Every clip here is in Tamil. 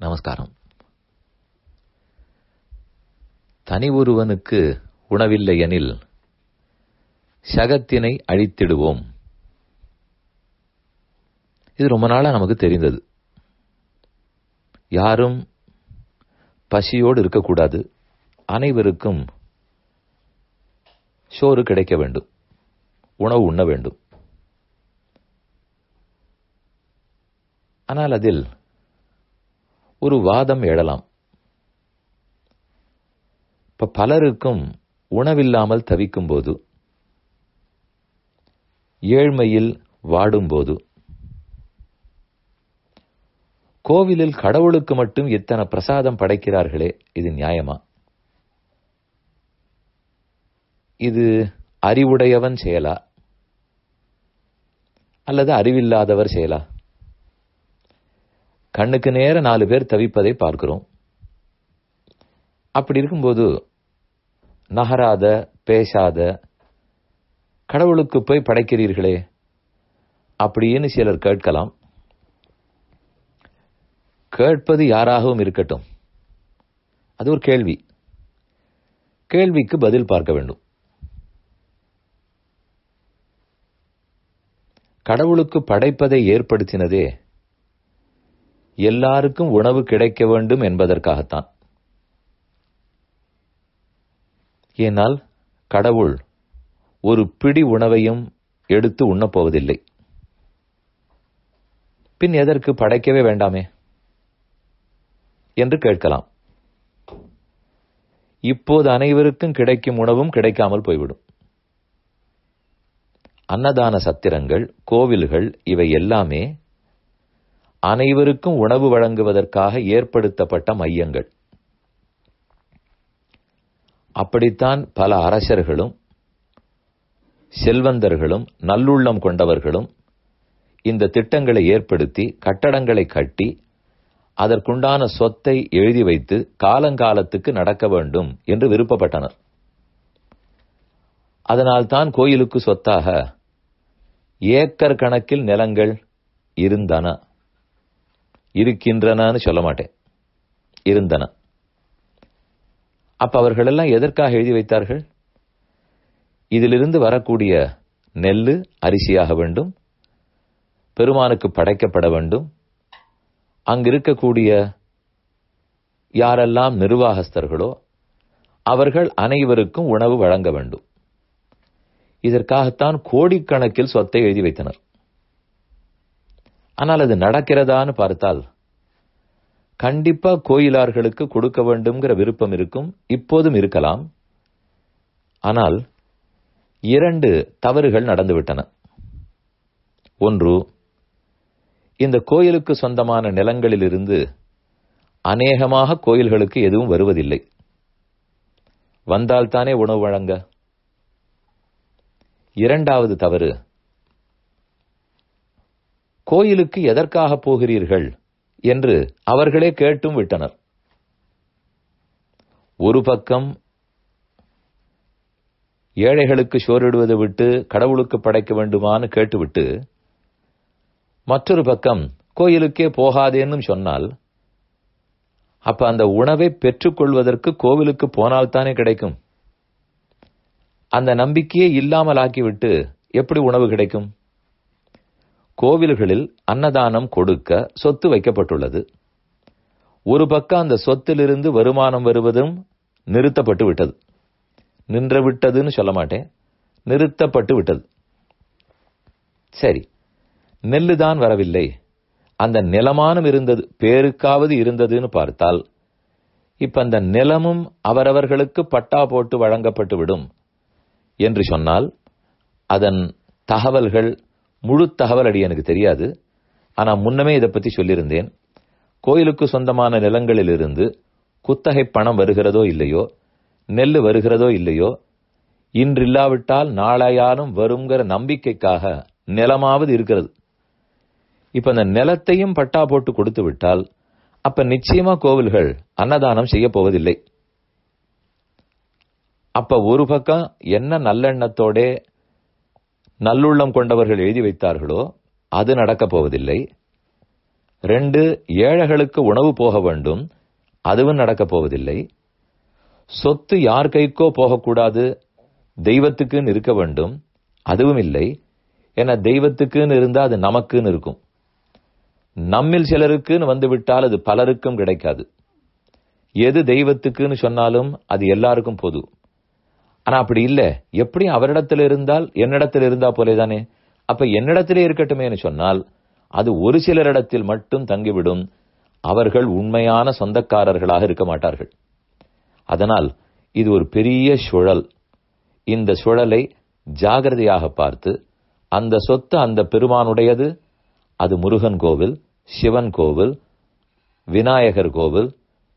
நமஸ்காரம் தனி ஒருவனுக்கு உணவில்லை எனில் சகத்தினை அழித்திடுவோம் இது ரொம்ப நாளா நமக்கு தெரிந்தது யாரும் பசியோடு இருக்கக்கூடாது அனைவருக்கும் சோறு கிடைக்க வேண்டும் உணவு உண்ண வேண்டும் ஆனால் அதில் ஒரு வாதம் எழலாம் இப்ப பலருக்கும் உணவில்லாமல் தவிக்கும் போது ஏழ்மையில் வாடும்போது கோவிலில் கடவுளுக்கு மட்டும் இத்தனை பிரசாதம் படைக்கிறார்களே இது நியாயமா இது அறிவுடையவன் செயலா அல்லது அறிவில்லாதவர் செயலா கண்ணுக்கு நேர நாலு பேர் தவிப்பதை பார்க்கிறோம் அப்படி இருக்கும்போது நகராத பேசாத கடவுளுக்கு போய் படைக்கிறீர்களே அப்படின்னு சிலர் கேட்கலாம் கேட்பது யாராகவும் இருக்கட்டும் அது ஒரு கேள்வி கேள்விக்கு பதில் பார்க்க வேண்டும் கடவுளுக்கு படைப்பதை ஏற்படுத்தினதே எல்லாருக்கும் உணவு கிடைக்க வேண்டும் என்பதற்காகத்தான் ஏனால் கடவுள் ஒரு பிடி உணவையும் எடுத்து உண்ணப்போவதில்லை பின் எதற்கு படைக்கவே வேண்டாமே என்று கேட்கலாம் இப்போது அனைவருக்கும் கிடைக்கும் உணவும் கிடைக்காமல் போய்விடும் அன்னதான சத்திரங்கள் கோவில்கள் இவை எல்லாமே அனைவருக்கும் உணவு வழங்குவதற்காக ஏற்படுத்தப்பட்ட மையங்கள் அப்படித்தான் பல அரசர்களும் செல்வந்தர்களும் நல்லுள்ளம் கொண்டவர்களும் இந்த திட்டங்களை ஏற்படுத்தி கட்டடங்களை கட்டி அதற்குண்டான சொத்தை எழுதி வைத்து காலங்காலத்துக்கு நடக்க வேண்டும் என்று விருப்பப்பட்டனர் அதனால்தான் கோயிலுக்கு சொத்தாக ஏக்கர் கணக்கில் நிலங்கள் இருந்தன இருக்கின்றனன்னு சொல்ல மாட்டேன் இருந்தன அப்ப அவர்கள் எல்லாம் எதற்காக எழுதி வைத்தார்கள் இதிலிருந்து வரக்கூடிய நெல்லு அரிசியாக வேண்டும் பெருமானுக்கு படைக்கப்பட வேண்டும் அங்கிருக்கக்கூடிய யாரெல்லாம் நிர்வாகஸ்தர்களோ அவர்கள் அனைவருக்கும் உணவு வழங்க வேண்டும் இதற்காகத்தான் கோடிக்கணக்கில் சொத்தை எழுதி வைத்தனர் ஆனால் அது நடக்கிறதான்னு பார்த்தால் கண்டிப்பா கோயிலார்களுக்கு கொடுக்க வேண்டும்ங்கிற விருப்பம் இருக்கும் இப்போதும் இருக்கலாம் ஆனால் இரண்டு தவறுகள் நடந்துவிட்டன ஒன்று இந்த கோயிலுக்கு சொந்தமான நிலங்களிலிருந்து அநேகமாக கோயில்களுக்கு எதுவும் வருவதில்லை வந்தால்தானே உணவு வழங்க இரண்டாவது தவறு கோயிலுக்கு எதற்காக போகிறீர்கள் என்று அவர்களே கேட்டும் விட்டனர் ஒரு பக்கம் ஏழைகளுக்கு சோறிடுவதை விட்டு கடவுளுக்கு படைக்க வேண்டுமான்னு கேட்டுவிட்டு மற்றொரு பக்கம் கோயிலுக்கே போகாதேன்னு சொன்னால் அப்ப அந்த உணவை பெற்றுக்கொள்வதற்கு கோவிலுக்கு போனால்தானே கிடைக்கும் அந்த நம்பிக்கையே இல்லாமல் ஆக்கிவிட்டு எப்படி உணவு கிடைக்கும் கோவில்களில் அன்னதானம் கொடுக்க சொத்து வைக்கப்பட்டுள்ளது ஒரு பக்கம் அந்த சொத்திலிருந்து வருமானம் வருவதும் நிறுத்தப்பட்டு விட்டது நின்று விட்டதுன்னு சொல்ல மாட்டேன் நிறுத்தப்பட்டு விட்டது சரி நெல்லுதான் வரவில்லை அந்த நிலமானும் இருந்தது பேருக்காவது இருந்ததுன்னு பார்த்தால் இப்ப அந்த நிலமும் அவரவர்களுக்கு பட்டா போட்டு வழங்கப்பட்டு விடும் என்று சொன்னால் அதன் தகவல்கள் முழு தகவல் அடி எனக்கு தெரியாது ஆனா முன்னமே இதை பத்தி சொல்லியிருந்தேன் கோயிலுக்கு சொந்தமான நிலங்களிலிருந்து குத்தகை பணம் வருகிறதோ இல்லையோ நெல் வருகிறதோ இல்லையோ இன்றில்லாவிட்டால் நாளையானும் வருங்கிற நம்பிக்கைக்காக நிலமாவது இருக்கிறது இப்ப அந்த நிலத்தையும் பட்டா போட்டு கொடுத்து விட்டால் அப்ப நிச்சயமா கோவில்கள் அன்னதானம் செய்ய போவதில்லை அப்ப ஒரு பக்கம் என்ன நல்லெண்ணத்தோட நல்லுள்ளம் கொண்டவர்கள் எழுதி வைத்தார்களோ அது நடக்கப் போவதில்லை ரெண்டு ஏழைகளுக்கு உணவு போக வேண்டும் அதுவும் நடக்கப் போவதில்லை சொத்து யார் கைக்கோ போகக்கூடாது தெய்வத்துக்குன்னு இருக்க வேண்டும் அதுவும் இல்லை ஏன்னா தெய்வத்துக்குன்னு இருந்தா அது நமக்குன்னு இருக்கும் நம்மில் சிலருக்குன்னு வந்து விட்டால் அது பலருக்கும் கிடைக்காது எது தெய்வத்துக்குன்னு சொன்னாலும் அது எல்லாருக்கும் பொது ஆனா அப்படி இல்ல எப்படி அவரிடத்துல இருந்தால் என்னிடத்தில் இருந்தா போலேதானே அப்ப என்னிடத்திலே இருக்கட்டுமேனு சொன்னால் அது ஒரு சிலரிடத்தில் மட்டும் தங்கிவிடும் அவர்கள் உண்மையான சொந்தக்காரர்களாக இருக்க மாட்டார்கள் அதனால் இது ஒரு பெரிய சுழல் இந்த சுழலை ஜாகிரதையாக பார்த்து அந்த சொத்து அந்த பெருமானுடையது அது முருகன் கோவில் சிவன் கோவில் விநாயகர் கோவில்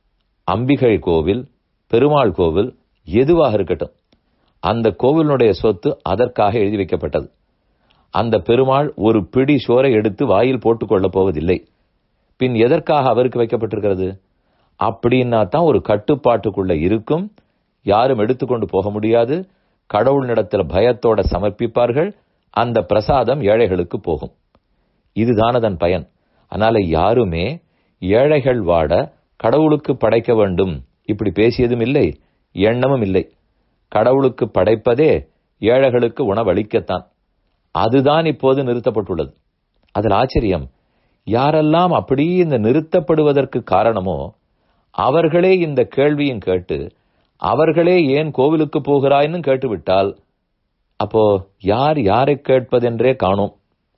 அம்பிகை கோவில் பெருமாள் கோவில் எதுவாக இருக்கட்டும் அந்த கோவிலுடைய சொத்து அதற்காக எழுதி வைக்கப்பட்டது அந்த பெருமாள் ஒரு பிடி சோரை எடுத்து வாயில் போட்டுக்கொள்ளப் போவதில்லை பின் எதற்காக அவருக்கு வைக்கப்பட்டிருக்கிறது அப்படின்னா தான் ஒரு கட்டுப்பாட்டுக்குள்ள இருக்கும் யாரும் எடுத்துக்கொண்டு போக முடியாது கடவுளிடத்துல பயத்தோட சமர்ப்பிப்பார்கள் அந்த பிரசாதம் ஏழைகளுக்கு போகும் இதுதான் அதன் பயன் அதனால யாருமே ஏழைகள் வாட கடவுளுக்கு படைக்க வேண்டும் இப்படி பேசியதும் இல்லை எண்ணமும் இல்லை கடவுளுக்கு படைப்பதே ஏழைகளுக்கு உணவளிக்கத்தான் அதுதான் இப்போது நிறுத்தப்பட்டுள்ளது அதில் ஆச்சரியம் யாரெல்லாம் அப்படி இந்த நிறுத்தப்படுவதற்கு காரணமோ அவர்களே இந்த கேள்வியும் கேட்டு அவர்களே ஏன் கோவிலுக்கு போகிறாய்னு கேட்டுவிட்டால் அப்போ யார் யாரை கேட்பதென்றே காணோம்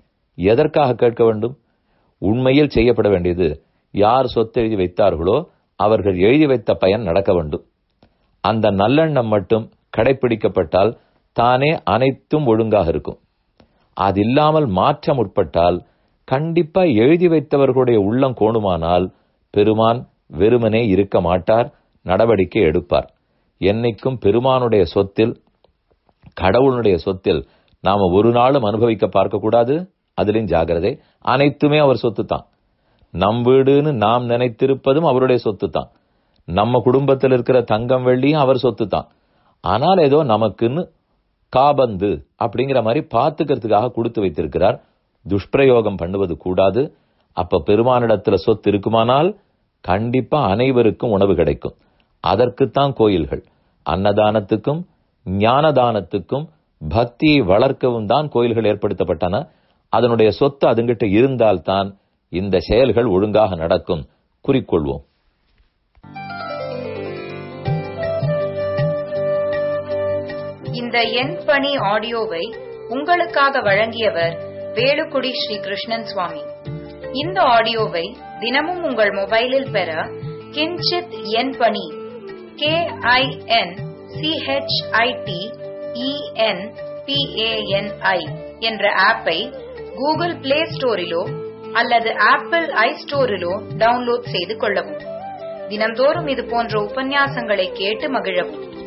எதற்காக கேட்க வேண்டும் உண்மையில் செய்யப்பட வேண்டியது யார் சொத்து எழுதி வைத்தார்களோ அவர்கள் எழுதி வைத்த பயன் நடக்க வேண்டும் அந்த நல்லெண்ணம் மட்டும் கடைபிடிக்கப்பட்டால் தானே அனைத்தும் ஒழுங்காக இருக்கும் அது இல்லாமல் மாற்றம் உட்பட்டால் கண்டிப்பா எழுதி வைத்தவர்களுடைய உள்ளம் கோணுமானால் பெருமான் வெறுமனே இருக்க மாட்டார் நடவடிக்கை எடுப்பார் என்னைக்கும் பெருமானுடைய சொத்தில் கடவுளுடைய சொத்தில் நாம ஒரு நாளும் அனுபவிக்க பார்க்க கூடாது அதிலும் ஜாகிரதை அனைத்துமே அவர் சொத்து தான் நம் வீடுன்னு நாம் நினைத்திருப்பதும் அவருடைய சொத்து தான் நம்ம குடும்பத்தில் இருக்கிற தங்கம் வெள்ளியும் அவர் சொத்து தான் ஆனால் ஏதோ நமக்குன்னு காபந்து அப்படிங்கிற மாதிரி பார்த்துக்கிறதுக்காக கொடுத்து வைத்திருக்கிறார் துஷ்பிரயோகம் பண்ணுவது கூடாது அப்ப பெருமானிடத்துல சொத்து இருக்குமானால் கண்டிப்பா அனைவருக்கும் உணவு கிடைக்கும் அதற்குத்தான் கோயில்கள் அன்னதானத்துக்கும் ஞானதானத்துக்கும் பக்தியை வளர்க்கவும் தான் கோயில்கள் ஏற்படுத்தப்பட்டன அதனுடைய சொத்து அதுங்கிட்ட இருந்தால்தான் இந்த செயல்கள் ஒழுங்காக நடக்கும் குறிக்கொள்வோம் இந்த எண் பணி ஆடியோவை உங்களுக்காக வழங்கியவர் வேலுக்குடி ஸ்ரீ கிருஷ்ணன் சுவாமி இந்த ஆடியோவை தினமும் உங்கள் மொபைலில் பெற கிஞ்சித் எண் பணி கே ஐ என் சிஹெச்ஐடி இஎன் பிஏஎன்ஐ என்ற ஆப்பை கூகுள் பிளே ஸ்டோரிலோ அல்லது ஆப்பிள் ஐ ஸ்டோரிலோ டவுன்லோட் செய்து கொள்ளவும் தினம்தோறும் இது போன்ற உபன்யாசங்களை கேட்டு மகிழவும்